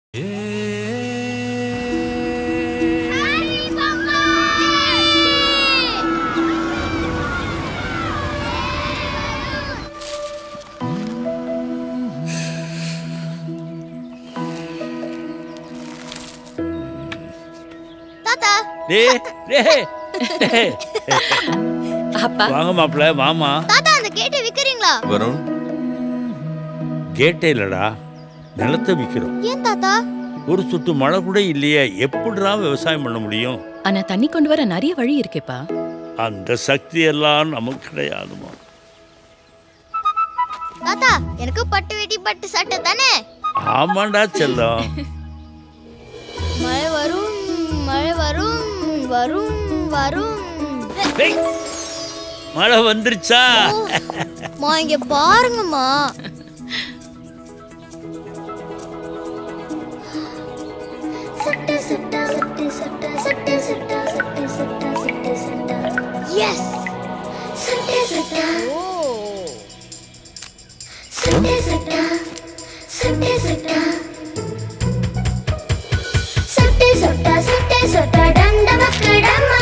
தாத்தா டேய் டேய் டேய். அப்பா வாங்க மாப்பிள்ள மாமா தாத்தா அந்த கேட்டை விக்கிறீங்களா வருண் கேட்டே இல்லடா நிலத்தை விற்கிறோம் ஏன் தாத்தா ஒரு சொட்டு மழை கூட இல்லையே எப்படிடா விவசாயம் பண்ண முடியும் ஆனா தண்ணி கொண்டு வர நிறைய வழி இருக்கேப்பா அந்த சக்தி எல்லாம் நமக்கு கிடையாதுமா தாத்தா எனக்கு பட்டு வெட்டி பட்டு சட்டை தானே ஆமாண்டா செல்லம் மழை வரும் மழை வரும் வரும் வரும் டேய், மழை வந்துருச்சா மா இங்க பாருங்கம்மா சட்டை சட்டை சட்டை சட்டை சட்டை சட்டை சட்டை சட்டை சட்டை சட்டை எஸ் சட்டை சட்டை ஓ சட்டை சட்டை சட்டை சட்டை சட்டை சட்டை சட்டை சட்டை டண்ட மக்கடம்மா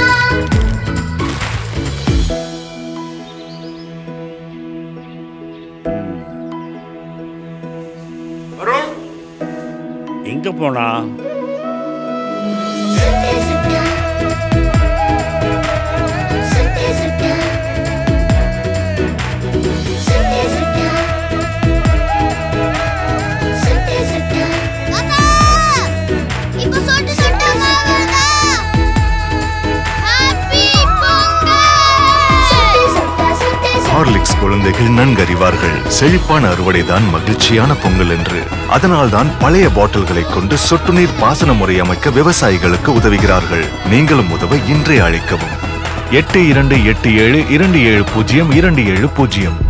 எங்க போனா சட்டை சட்டை சட்டை சட்டை சட்டை சட்டை சட்டை சட்டை தாத்தா இப்போ சொட்டு சொட்டு மாவாதா ஹாப்பி பொங்கல் சட்டை சட்டை சட்டை ஹார்லிக்ஸ் குழந்தைகள் நன்கறிவார்கள் செழிப்பான அறுவடைதான் மகிழ்ச்சியான பொங்கல் என்று அதனால்தான் பழைய பாட்டில்களை கொண்டு சொட்டு நீர் பாசன முறை அமைக்க விவசாயிகளுக்கு உதவுகிறார்கள் நீங்களும் உதவ இன்றே அழைக்கவும் எட்டு இரண்டு எட்டு ஏழு இரண்டு ஏழு பூஜ்ஜியம் இரண்டு ஏழு பூஜ்ஜியம்